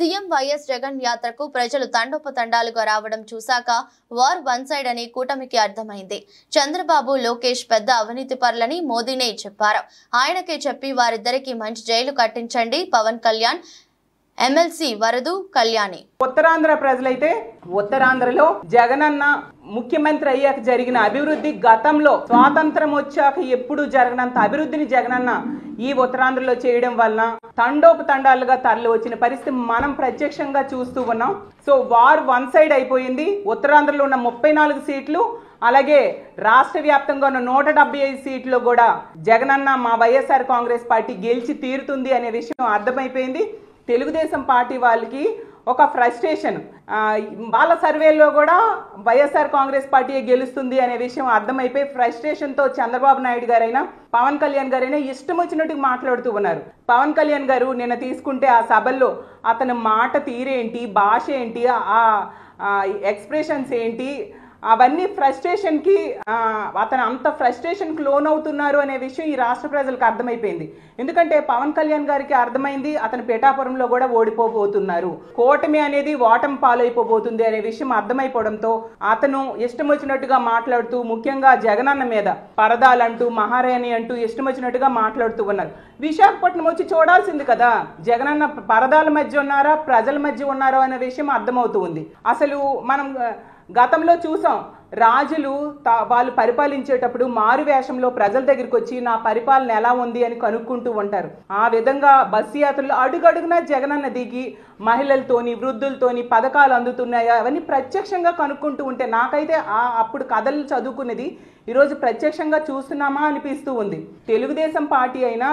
CM YS Jagan యాత్రకు ప్రజలు తండోపతండాలుగా రావడం చూశాక వార్ వన్ సైడ్ అని కూటమికి అర్థమైంది చంద్రబాబు లోకేష్ పెద్ద అవినీతి పరులని మోదీనే చెప్పారు ఆయనకే చెప్పి వారిద్దరికి మంచి జైలు కట్టించండి పవన్ కళ్యాణ్ ఎమ్మెల్సీ వరదు కళ్యాణి ఉత్తరాంధ్ర ప్రజలైతే ఉత్తరాంధ్రలో జగనన్న ముఖ్యమంత్రి అయ్యాక జరిగిన అభివృద్ధి గతంలో స్వాతంత్రం వచ్చాక ఎప్పుడు జరగనంత అభివృద్ధిని జగనన్న ఈ ఉత్తరాంధ్రలో చేయడం వలన తండోపు తండాలుగా తరలి వచ్చిన పరిస్థితి మనం ప్రత్యక్షంగా చూస్తూ ఉన్నాం సో వార్ వన్ సైడ్ అయిపోయింది ఉత్తరాంధ్రలో ఉన్న ముప్పై నాలుగు సీట్లు అలాగే రాష్ట్ర వ్యాప్తంగా ఉన్న నూట డెబ్బై ఐదు సీట్లు కూడా జగనన్న మా వైఎస్ఆర్ కాంగ్రెస్ పార్టీ గెలిచి తీరుతుంది అనే విషయం అర్థమైపోయింది తెలుగుదేశం పార్టీ వాళ్ళకి ఒక ఫ్రస్ట్రేషన్ వాళ్ళ సర్వేలో కూడా వైఎస్ఆర్ కాంగ్రెస్ పార్టీ గెలుస్తుంది అనే విషయం అర్థమైపోయి ఫ్రస్ట్రేషన్తో చంద్రబాబు నాయుడు గారైనా పవన్ కళ్యాణ్ గారైనా ఇష్టం వచ్చినట్టు మాట్లాడుతూ ఉన్నారు పవన్ కళ్యాణ్ గారు నిన్న తీసుకుంటే ఆ సభల్లో అతని మాట తీరేంటి భాష ఏంటి ఆ ఎక్స్ప్రెషన్స్ ఏంటి అవన్నీ ఫ్రస్ట్రేషన్కి అతను అంత ఫ్రస్ట్రేషన్కి లోన్ అవుతున్నారు అనే విషయం ఈ రాష్ట్ర ప్రజలకు అర్థమైపోయింది ఎందుకంటే పవన్ కళ్యాణ్ గారికి అర్థమైంది అతను పేటాపురంలో కూడా ఓడిపోబోతున్నారు కూటమి అనేది ఓటమి పాలైపోబోతుంది అనే విషయం అర్థమైపోవడంతో అతను ఇష్టం వచ్చినట్టుగా మాట్లాడుతూ ముఖ్యంగా జగనన్న మీద పరదాలంటూ మహారాణి అంటూ ఇష్టం వచ్చినట్టుగా మాట్లాడుతూ ఉన్నారు విశాఖపట్నం వచ్చి చూడాల్సింది కదా జగనన్న పరదాల మధ్య ఉన్నారా ప్రజల మధ్య ఉన్నారా అనే విషయం అర్థమవుతూ ఉంది అసలు మనం గతంలో చూసాం రాజులు తా వాళ్ళు పరిపాలించేటప్పుడు మారు వేషంలో ప్రజల దగ్గరికి వచ్చి నా పరిపాలన ఎలా ఉంది అని కనుక్కుంటూ ఉంటారు ఆ విధంగా బస్సు యాత్రలు అడుగడుగునా జగనన్న దిగి మహిళలతోని వృద్ధులతోని పథకాలు అందుతున్నాయా అవన్నీ ప్రత్యక్షంగా కనుక్కుంటూ ఉంటే నాకైతే ఆ అప్పుడు కథలు చదువుకున్నది ఈరోజు ప్రత్యక్షంగా చూస్తున్నామా అనిపిస్తూ ఉంది తెలుగుదేశం పార్టీ అయినా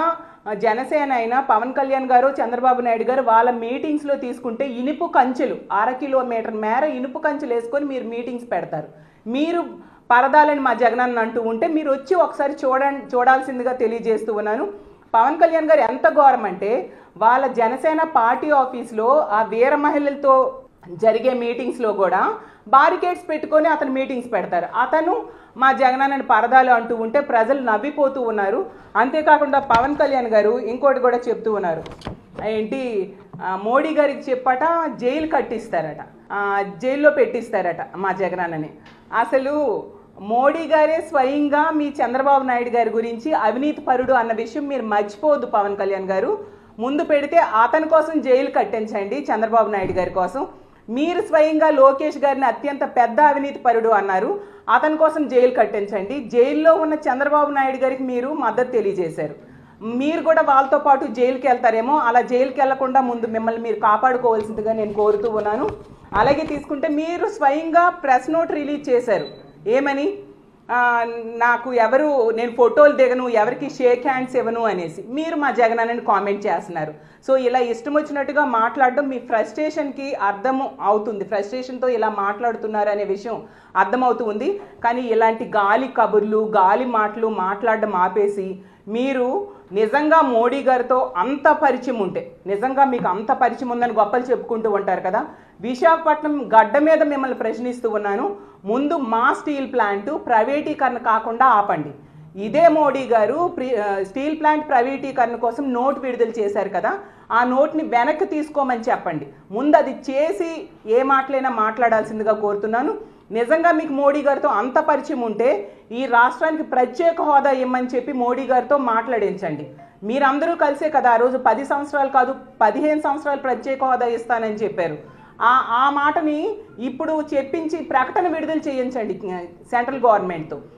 జనసేన అయినా పవన్ కళ్యాణ్ గారు చంద్రబాబు నాయుడు గారు వాళ్ళ మీటింగ్స్లో తీసుకుంటే ఇనుపు కంచెలు అర కిలోమీటర్ మేర ఇనుపు కంచెలు వేసుకొని మీరు మీటింగ్స్ పెడతారు మీరు పరదాలని మా జగనన్న అంటూ ఉంటే మీరు వచ్చి ఒకసారి చూడ చూడాల్సిందిగా తెలియజేస్తూ ఉన్నాను పవన్ కళ్యాణ్ గారు ఎంత ఘోరం అంటే వాళ్ళ జనసేన పార్టీ ఆఫీస్లో ఆ వీర మహిళలతో జరిగే మీటింగ్స్లో కూడా బారికేడ్స్ పెట్టుకొని అతను మీటింగ్స్ పెడతారు అతను మా జగనన్నని పరదాలు అంటూ ఉంటే ప్రజలు నవ్విపోతూ ఉన్నారు అంతేకాకుండా పవన్ కళ్యాణ్ గారు ఇంకోటి కూడా చెప్తూ ఉన్నారు ఏంటి మోడీ గారికి చెప్పట జైలు కట్టిస్తారట జైల్లో పెట్టిస్తారట మా జగనన్నని అసలు మోడీ గారే స్వయంగా మీ చంద్రబాబు నాయుడు గారి గురించి అవినీతి పరుడు అన్న విషయం మీరు మర్చిపోవద్దు పవన్ కళ్యాణ్ గారు ముందు పెడితే అతని కోసం జైలు కట్టించండి చంద్రబాబు నాయుడు గారి కోసం మీరు స్వయంగా లోకేష్ గారిని అత్యంత పెద్ద అవినీతి పరుడు అన్నారు అతని కోసం జైలు కట్టించండి జైల్లో ఉన్న చంద్రబాబు నాయుడు గారికి మీరు మద్దతు తెలియజేశారు మీరు కూడా వాళ్ళతో పాటు జైలుకి వెళ్తారేమో అలా జైలుకి వెళ్లకుండా ముందు మిమ్మల్ని మీరు కాపాడుకోవాల్సిందిగా నేను కోరుతూ ఉన్నాను అలాగే తీసుకుంటే మీరు స్వయంగా ప్రెస్ నోట్ రిలీజ్ చేశారు ఏమని నాకు ఎవరు నేను ఫోటోలు దిగను ఎవరికి షేక్ హ్యాండ్స్ ఇవ్వను అనేసి మీరు మా జగనన్నని కామెంట్ చేస్తున్నారు సో ఇలా ఇష్టం వచ్చినట్టుగా మాట్లాడడం మీ ఫ్రస్ట్రేషన్కి అర్థం అవుతుంది ఫ్రస్ట్రేషన్తో ఇలా మాట్లాడుతున్నారు అనే విషయం అర్థమవుతుంది కానీ ఇలాంటి గాలి కబుర్లు గాలి మాటలు మాట్లాడడం ఆపేసి మీరు నిజంగా మోడీ గారితో అంత పరిచయం ఉంటే నిజంగా మీకు అంత పరిచయం ఉందని గొప్పలు చెప్పుకుంటూ ఉంటారు కదా విశాఖపట్నం గడ్డ మీద మిమ్మల్ని ప్రశ్నిస్తూ ఉన్నాను ముందు మా స్టీల్ ప్లాంట్ ప్రైవేటీకరణ కాకుండా ఆపండి ఇదే మోడీ గారు స్టీల్ ప్లాంట్ ప్రైవేటీకరణ కోసం నోట్ విడుదల చేశారు కదా ఆ నోట్ని వెనక్కి తీసుకోమని చెప్పండి ముందు అది చేసి ఏ మాటలైనా మాట్లాడాల్సిందిగా కోరుతున్నాను నిజంగా మీకు మోడీ గారితో అంత పరిచయం ఉంటే ఈ రాష్ట్రానికి ప్రత్యేక హోదా ఇమ్మని చెప్పి మోడీ గారితో మాట్లాడించండి మీరందరూ కలిసే కదా ఆ రోజు పది సంవత్సరాలు కాదు పదిహేను సంవత్సరాలు ప్రత్యేక హోదా ఇస్తానని చెప్పారు ఆ ఆ మాటని ఇప్పుడు చెప్పించి ప్రకటన విడుదల చేయించండి సెంట్రల్ గవర్నమెంట్తో